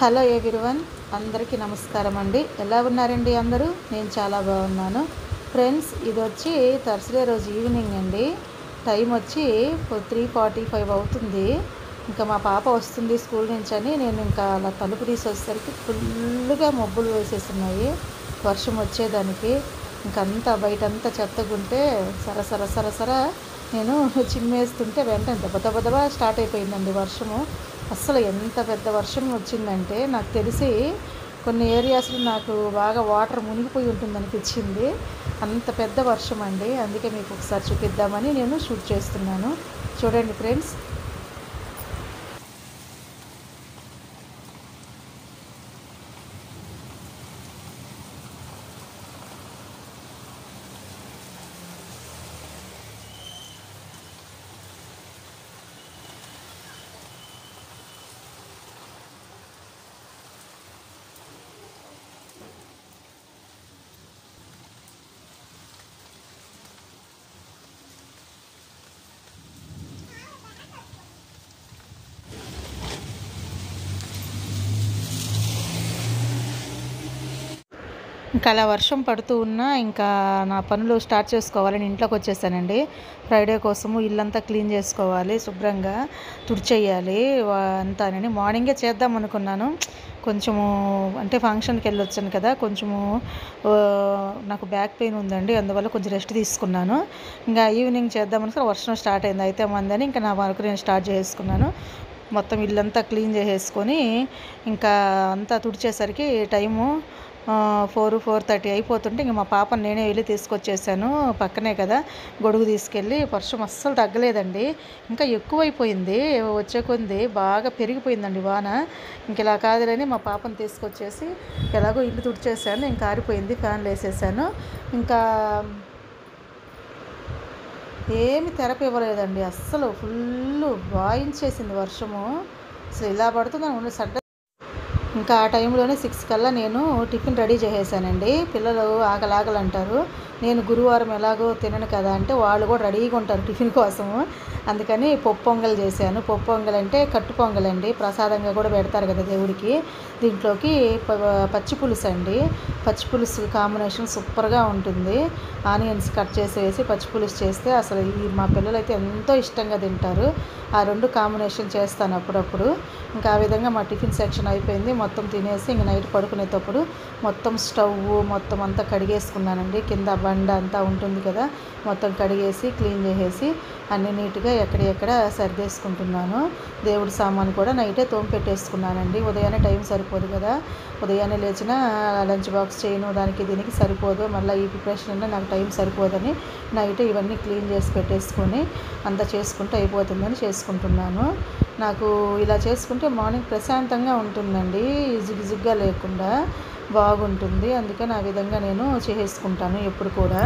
hello everyone అందరికీ నమస్కారం అండి ఎలా ఉన్నారండి అందరూ నేను చాలా బాగున్నాను ఫ్రెండ్స్ ఇది వచ్చి థర్స్డే రోజు ఈవినింగ్ అండి టైం వచ్చి త్రీ ఫార్టీ ఫైవ్ అవుతుంది ఇంకా మా పాప వస్తుంది స్కూల్ నుంచి అని నేను ఇంకా అలా తలుపు తీసి వచ్చేసరికి ఫుల్గా మబ్బులు వేసేస్తున్నాయి వర్షం వచ్చేదానికి ఇంకంతా బయటంతా చెత్తగుంటే సర సర సర సర నేను చిమ్మేస్తుంటే వెంటనే దెబ్బ దెబ్బ దెబ్బ స్టార్ట్ అయిపోయిందండి వర్షము అస్సలు ఎంత పెద్ద వర్షం వచ్చిందంటే నాకు తెలిసి కొన్ని ఏరియాస్లో నాకు బాగా వాటర్ మునిగిపోయి ఉంటుంది అనిపించింది అంత పెద్ద వర్షం అండి అందుకే మీకు ఒకసారి చూపిద్దామని నేను షూట్ చేస్తున్నాను చూడండి ఫ్రెండ్స్ ఇంకా అలా వర్షం పడుతూ ఉన్నా ఇంకా నా పనులు స్టార్ట్ చేసుకోవాలని ఇంట్లోకి వచ్చేసానండి ఫ్రైడే కోసము ఇల్లంతా క్లీన్ చేసుకోవాలి శుభ్రంగా తుడిచేయాలి అంతానని మార్నింగే చేద్దాం అనుకున్నాను కొంచెము అంటే ఫంక్షన్కి వెళ్ళొచ్చాను కదా కొంచెము ఆ, నాకు బ్యాక్ పెయిన్ ఉందండి అందువల్ల కొంచెం రెస్ట్ తీసుకున్నాను ఇంకా ఈవినింగ్ చేద్దామని వర్షం స్టార్ట్ అయింది అయితే మందని ఇంకా నా వర్క్ నేను స్టార్ట్ చేసుకున్నాను మొత్తం ఇల్లంతా క్లీన్ చేసేసుకొని ఇంకా అంతా తుడిచేసరికి టైము ఫోర్ ఫోర్ థర్టీ అయిపోతుంటే ఇంక మా పాపని నేనే వెళ్ళి తీసుకొచ్చేసాను పక్కనే కదా గొడుగు తీసుకెళ్ళి వర్షం అస్సలు తగ్గలేదండి ఇంకా ఎక్కువైపోయింది వచ్చే కొంది బాగా పెరిగిపోయిందండి వాన ఇంక ఇలా కాదులని మా పాపని తీసుకొచ్చేసి ఎలాగో ఇల్లు తుడిచేసాను ఇంకా ఆరిపోయింది ఫ్యాన్లు వేసేసాను ఇంకా ఏమి తెరపి ఇవ్వలేదండి అస్సలు ఫుల్ వాయించేసింది వర్షము అసలు ఇలా పడుతుంది సడ్డ ఇంకా ఆ టైంలోనే సిక్స్ కల్లా నేను టిఫిన్ రెడీ చేసేసానండి పిల్లలు ఆకలి ఆకలి అంటారు నేను గురువారం ఎలాగో తినను కదా అంటే వాళ్ళు కూడా రెడీగా ఉంటారు టిఫిన్ కోసము అందుకని పప్పు పొంగల్ చేశాను పప్పు పొంగల్ అంటే కట్టు పొంగల్ అండి ప్రసాదంగా కూడా పెడతారు కదా దేవుడికి దీంట్లోకి ప- పచ్చి పులుసు అండి పచ్చి పులుసు కాంబినేషన్ సూపర్గా ఉంటుంది ఆనియన్స్ కట్ చేసి వేసి పచ్చి పులుసు చేస్తే అసలు ఈ మా పిల్లలు అయితే ఎంతో ఇష్టంగా తింటారు ఆ రెండు కాంబినేషన్ చేస్తాను అప్పుడప్పుడు ఇంకా ఆ విధంగా మా టిఫిన్ సెక్షన్ అయిపోయింది మొత్తం తినేసి ఇంక నైట్ పడుకునేటప్పుడు మొత్తం స్టవ్ మొత్తం అంతా కడిగేసుకున్నానండి కింద బండ అంతా ఉంటుంది కదా మొత్తం కడిగేసి క్లీన్ చేసేసి అన్ని నీట్గా ఎక్కడెక్కడ సర్దేసుకుంటున్నాను దేవుడి సామాను కూడా నైటే తోమి పెట్టేసుకున్నానండి ఉదయాన్నే టైం సరిపోదు కదా ఉదయాన్నే లేచిన లంచ్ బాక్స్ చేయను దానికి దీనికి సరిపోదు మళ్ళీ ఈ ప్రిపరేషన్ అన్నా నాకు టైం సరిపోదని నైట్ ఇవన్నీ క్లీన్ చేసి పెట్టేసుకొని అంతా చేసుకుంటే అయిపోతుందని చేసుకుంటున్నాను నాకు ఇలా చేసుకుంటే మార్నింగ్ ప్రశాంతంగా ఉంటుందండి జిగ్జిగ్గా లేకుండా బాగుంటుంది అందుకని ఆ విధంగా నేను చేసుకుంటాను ఎప్పుడు కూడా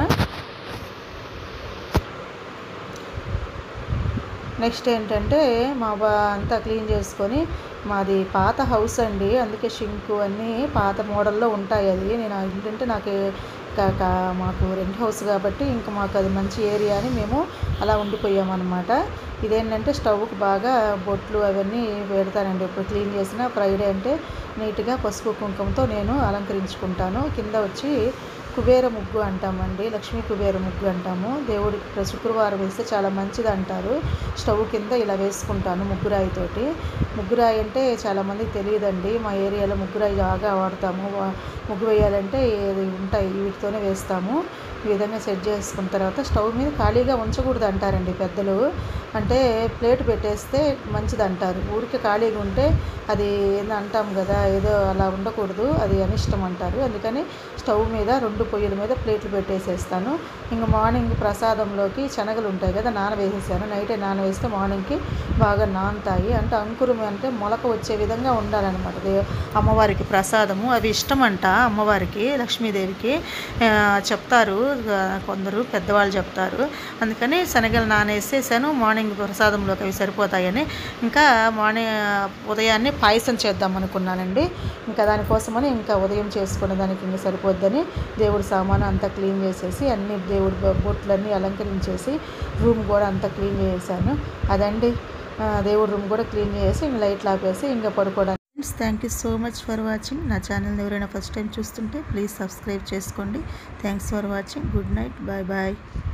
నెక్స్ట్ ఏంటంటే మా బా అంతా క్లీన్ చేసుకొని మాది పాత హౌస్ అండి అందుకే షింకు అన్నీ పాత మోడల్లో ఉంటాయి అది నేను ఆ ఇల్లు అంటే నాకు క- క- మాకు రెంట్ హౌస్ కాబట్టి ఇంకా మాకు అది మంచి ఏరియా అని మేము అలా ఉండిపోయామన్నమాట ఇదేంటంటే స్టవ్కి బాగా బొట్లు అవన్నీ పెడతానండి ఇప్పుడు క్లీన్ చేసిన ఫ్రైడే అంటే నీట్గా పసుపు కుంకుమతో నేను అలంకరించుకుంటాను కింద వచ్చి కుబేర ముగ్గు అంటామండి లక్ష్మీ కుబేర ముగ్గు అంటాము దేవుడికి ప్ర- శుక్రవారం వేస్తే చాలా మంచిది అంటారు స్టవ్ కింద ఇలా వేసుకుంటాను ముగ్గురాయితోటి ముగ్గురాయి అంటే చాలామందికి తెలియదండి మా ఏరియాలో ముగ్గురాయి బాగా వాడతాము వా- ముగ్గు వేయాలంటే ఇది ఉంటాయి వీటితోనే వేస్తాము ఈ విధంగా సెట్ చేసుకున్న తర్వాత స్టవ్ మీద ఖాళీగా ఉంచకూడదు అంటారండి పెద్దలు అంటే ప్లేట్ పెట్టేస్తే మంచిది అంటారు ఊరికే ఖాళీగా ఉంటే అది ఏందో అంటాం కదా ఏదో అలా ఉండకూడదు అది అనిష్టం అంటారు అందుకని స్టవ్ మీద రెండు పొయ్యిల మీద ప్లేట్లు పెట్టేసేస్తాను ఇంకా మార్నింగ్ ప్రసాదంలోకి శనగలు ఉంటాయి కదా నానవేసేసాను నైటే నానవేస్తే మార్నింగ్కి బాగా నానుతాయి అంటే అంకురం అంటే మొలక వచ్చే విధంగా ఉండాలన్నమాట దే అమ్మవారికి ప్రసాదము అవి ఇష్టం అంట అమ్మవారికి లక్ష్మీదేవికి ఆ, చెప్తారు ఆ, కొందరు పెద్దవాళ్ళు చెప్తారు అందుకని శనగలు నానేసేసాను మార్నింగ్ ప్రసాదంలోకి అవి సరిపోతాయని ఇంకా మార్నింగ్ ఉదయాన్నే పాయసం చేద్దాం అనుకున్నానండి ఇంకా దానికోసమని ఇంకా ఉదయం చేసుకునే దానికి ఇంకా సరిపోద్దని దేవుడి సామాను అంతా క్లీన్ చేసేసి అన్ని దేవుడి బొ- బొట్లన్నీ అలంకరించేసి రూమ్ కూడా అంతా క్లీన్ చేసేసాను అదండి ఆ, దేవుడి రూమ్ కూడా క్లీన్ చేసి ఇంక లైట్లు ఆపేసి ఇంకా పడుకోవడానికి friends thank you so much for watching నా ఛానల్ని ఎవరైనా ఫస్ట్ టైం చూస్తుంటే ప్లీజ్ సబ్స్క్రైబ్ చేసుకోండి thanks for watching good night bye bye